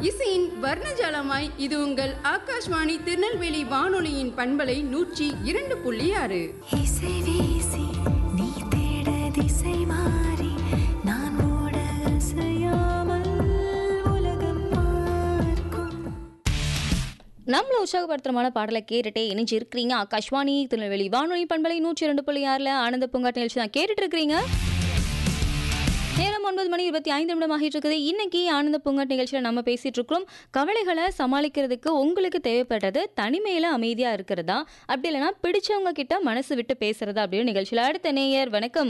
இசையின் வர்ணஜாலமாய் இது உங்கள் ஆகாஷ்வாணி திருநெல்வேலி வானொலியின் பண்பலை நூற்றி இரண்டு புள்ளி ஆறு இசை வீசி நீ தேட திசை மாறி நான் ஓட அசையாமல் உலகம் பார்க்கும் நம்மள உற்சாகப்படுத்துறமான பாடலை கேட்டுட்டே இணைஞ்சு இருக்கிறீங்க ஆகாஷ்வாணி திருநெல்வேலி வானொலி பண்பலை நூற்றி இரண்டு புள்ளி ஆறில் ஆனந்த பூங்காட்டு நிகழ்ச்சி தான் கேட்டுட்டு இருக்கிறீங்க நேரம் ஒன்பது மணி இருபத்தி ஐந்து நிமிடம் ஆகிட்டு இருக்குது இன்னைக்கு ஆனந்த பூங்காட்டு நிகழ்ச்சியில் நம்ம பேசிட்டு இருக்கிறோம் கவலைகளை சமாளிக்கிறதுக்கு உங்களுக்கு தேவைப்படுறது தனிமையில அமைதியா இருக்கிறதா அப்படி இல்லைன்னா பிடிச்சவங்க கிட்ட மனசு விட்டு பேசுறதா அப்படின்னு நிகழ்ச்சியில் அடுத்த நேயர் வணக்கம்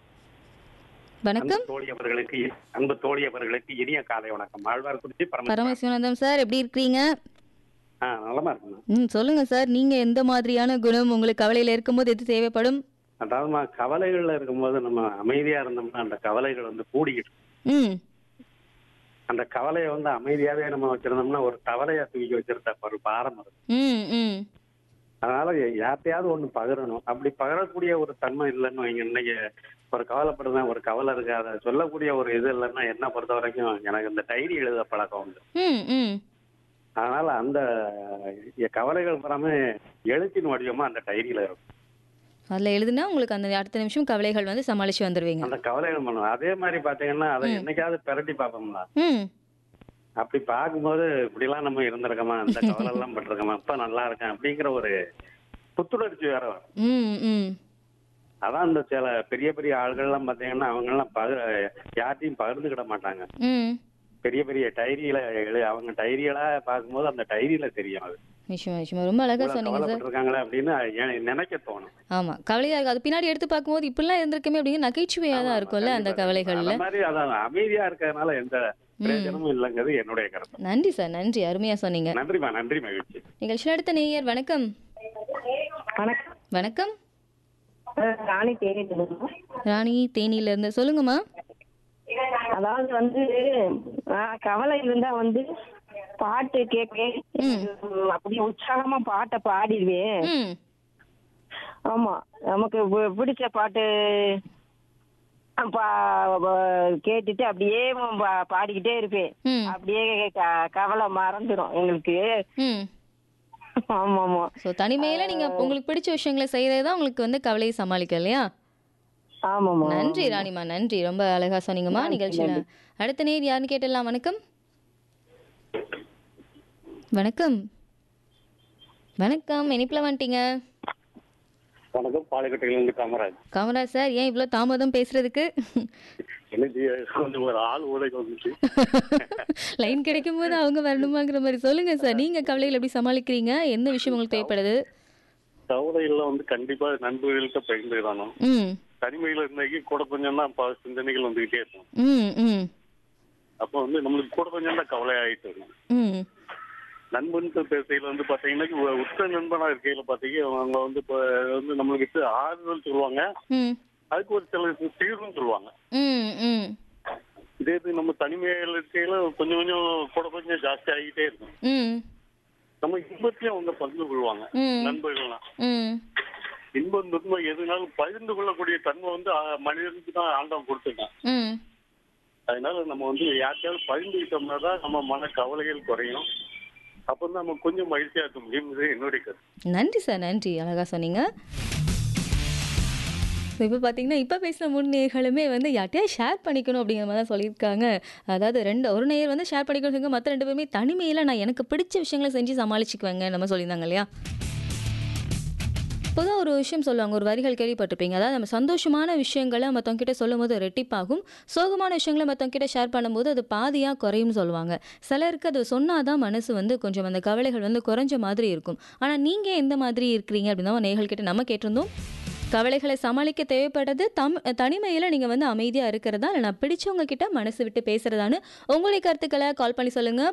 வணக்கம் அன்பு தோழி அவர்களுக்கு அன்பு தோழி அவர்களுக்கு இனிய காலை வணக்கம் ஆழ்வார்குறிச்சி பரம பரமசிவனந்தம் சார் எப்படி இருக்கிறீங்க ஆ நலமா இருக்குங்க ம் சொல்லுங்க சார் நீங்க எந்த மாதிரியான குணம் உங்களுக்கு கவலையில இருக்கும்போது எது தேவைப்படும் அதாவது கவலைகள்ல இருக்கும்போது நம்ம அமைதியா இருந்தோம்னா அந்த கவலைகள் வந்து கூடிக்கிட்டு இருக்கும். ம் அந்த கவலையை வந்து அமைதியாவே நம்ம வச்சிருந்தோம்னா ஒரு கவலையா தூக்கி வச்சிருந்த ஒரு பாரம் இருக்கும் ம் ம் அதனால யார்ட்டையாவது ஒண்ணு பகிரணும் அப்படி பகிரக்கூடிய ஒரு தன்மை இல்லைன்னு வைங்க இன்னைக்கு ஒரு கவலைப்படுறேன் ஒரு கவலை இருக்கு அதை சொல்லக்கூடிய ஒரு இது இல்லைன்னா என்ன பொறுத்த வரைக்கும் எனக்கு இந்த டைரி எழுத பழக்கம் உண்டு ம் ம் அதனால அந்த கவலைகள் வராம எழுத்தின் வடிவமா அந்த டைரியில இருக்கும் அதில் எழுதுனா உங்களுக்கு அந்த அடுத்த நிமிஷம் கவலைகள் வந்து சமாளிச்சு வந்துடுவீங்க அந்த கவலைகள் பண்ணுவோம் அதே மாதிரி பாத்தீங்கன்னா அதை என்னைக்காவது பிரட்டி பார்ப்போம்ல ம் அப்படி பார்க்கும்போது இப்படிலாம் நம்ம இருந்திருக்கோமா அந்த கவலை எல்லாம் பட்டிருக்கோமா இப்ப நல்லா இருக்கேன் அப்படிங்கிற ஒரு புத்துணர்ச்சி வேற வரும் ம் ம் அதான் அந்த சில பெரிய பெரிய ஆள்கள் எல்லாம் பாத்தீங்கன்னா அவங்க எல்லாம் பகிர யார்ட்டையும் பகிர்ந்துக்கிட மாட்டாங்க ம் பெரிய பெரிய டைரியில எழு அவங்க டைரியலா பார்க்கும்போது அந்த டைரியில தெரியும் அது நிச்சயமா நிச்சயமா ரொம்ப அழகா இவ்வளவு சொன்னீங்க சார் கவலைப்பட்டிருக்காங்களே அப்படின்னு எ- நினைக்க தோணும் ஆமா கவலையா இருக்கு அது பின்னாடி எடுத்து பார்க்கும்போது இப்படிலாம் இருந்திருக்குமே அப்படிங்கிற நகைச்சுவையா தான் இருக்கும்ல அந்த கண்டிப்பா, கவலைகள்ல அந்த மாதிரி அதான் அமைதியா இருக்கிறதுனால எந்த பிரயோஜனமும் இல்லைங்கிறது என்னுடைய கருத்து நன்றி சார் நன்றி அருமையா சொன்னீங்க நன்றிமா நன்றி மகிழ்ச்சி நிகழ்ச்சியில் அடுத்த நேயர் வணக்கம் வணக்கம் வணக்கம் அஹ் ராணி தேனி பேசுறேன். ராணி தேனியில இருந்து சொல்லுங்கம்மா அதாவது வந்து நான் கவலை இருந்தா வந்து பாட்டு கேட்பேன் அப்படியே உற்சாகமா பாட்டை பாடிடுவேன் ம் ஆமா நமக்கு பி- பிடிச்ச பாட்டு அஹ் பா- ப- கேட்டுட்டு அப்படியே பா- பாடிக்கிட்டே இருப்பேன் ம் அப்படியே க- கவலை மறந்துடும் எங்களுக்கு ம் ஆமா ஆமா ஸோ தனிமையில நீங்க உங்களுக்கு பிடிச்ச விஷயங்களை செய்யறது தான் உங்களுக்கு வந்து கவலையை சமாளிக்க இல்லையா ஆமாமா நன்றி ராணிமா நன்றி ரொம்ப அழகா சொன்னீங்கம்மா நிகழ்ச்சியில அடுத்த நேர் யாருன்னு கேட்டலாம் வணக்கம் வணக்கம் வணக்கம் இனிப்புல வந்துட்டீங்க வணக்கம் பாலக்கட்டையிலிருந்து காமராஜ் காமராஜ் சார் ஏன் இவ்வளோ தாமதம் பேசுறதுக்கு எனக்கு கொஞ்சம் ஒரு ஆள் உடைக்கு வந்துச்சு லைன் கிடைக்கும் போது அவங்க வரணுமாங்கிற மாதிரி சொல்லுங்க சார் நீங்க கவலைகள் எப்படி சமாளிக்கிறீங்க எந்த விஷயம் உங்களுக்கு தேவைப்படுது கவலைகள்லாம் வந்து கண்டிப்பா நண்பர்கள்ட்ட பகிர்ந்துக்கணும் ம் தனிமையில இருந்தாக்கி கூட கொஞ்சம் தான் பல சிந்தனைகள் வந்துகிட்டே இருக்கும் ம் ம் அப்போ வந்து நம்மளுக்கு கூட கொஞ்சம் தான் கவலை ஆயிட்டு இருக்கும் ம் நண்பன் பேசையில வந்து பாத்தீங்கன்னா உ- உற்ற நண்பனா இருக்கையில பாத்தீங்கன்னா அவங்க வந்து இப்ப வந்து நம்மளுக்கு ஆறுதல் சொல்லுவாங்க ம் அதுக்கு ஒரு சில தீர்வும் சொல்லுவாங்க ம் ம் இதே இது நம்ம தனிமையில இருக்கையில கொஞ்சம் கொஞ்சம் கூட கொஞ்சம் ஜாஸ்தி ஆகிட்டே இருக்கும் ம் நம்ம இன்பத்தையும் அவங்க பகிர்ந்து கொள்வாங்க ம். நண்பர்கள்லாம் ம் இன்பம் துன்பம் எதுனாலும் பகிர்ந்து கொள்ளக்கூடிய தன்மை வந்து ஆ, மனிதனுக்கு தான் ஆண்டவன் கொடுத்துருக்கான் ம் அதனால நம்ம வந்து யார்கிட்டயாவது பகிர்ந்துக்கிட்டோம்னா தான் நம்ம மன கவலைகள் குறையும் அப்போ நம்ம கொஞ்சம் மகிழ்ச்சியா இருக்க முடியுங்கிறது என்னுடைய கருத்து நன்றி சார் நன்றி அழகா சொன்னீங்க இப்போ பார்த்தீங்கன்னா இப்போ பேசின மூணு நேயர்களுமே வந்து யார்ட்டையா ஷேர் பண்ணிக்கணும் அப்படிங்கிற மாதிரி தான் சொல்லியிருக்காங்க அதாவது ரெண்டு ஒரு நேயர் வந்து ஷேர் பண்ணிக்கணும் சொல்லுங்க மற்ற ரெண்டு பேருமே தனிமையில் நான் எனக்கு பிடிச்ச விஷயங்களை செஞ்சு சமாளிச்சுக்குவேங்க நம்ம சொல்லியிருந்தாங்க இல்லையா பொதுவாக ஒரு விஷயம் சொல்லுவாங்க ஒரு வரிகள் கேள்விப்பட்டிருப்பீங்க அதாவது நம்ம சந்தோஷமான விஷயங்களை மற்றவங்க கிட்ட சொல்லும் போது ரெட்டிப்பாகும் சோகமான விஷயங்களை மற்றவங்க கிட்ட ஷேர் பண்ணும்போது அது பாதியாக குறையும்னு சொல்லுவாங்க சிலருக்கு அது சொன்னாதான் மனசு வந்து கொஞ்சம் அந்த கவலைகள் வந்து குறைஞ்ச மாதிரி இருக்கும் ஆனால் நீங்கள் எந்த மாதிரி இருக்கிறீங்க அப்படின்னு தான் நேயர்கள் கிட்ட நம்ம கேட்டிருந்தோம் கவலைகளை சமாளிக்க தேவைப்படுறது தம் தனிமையில் நீங்கள் வந்து அமைதியாக இருக்கிறதா இல்லை நான் பிடிச்சவங்க கிட்ட மனசு விட்டு பேசுறதான்னு உங்களுடைய கருத்துக்களை கால் பண்ணி சொல்லுங்கள்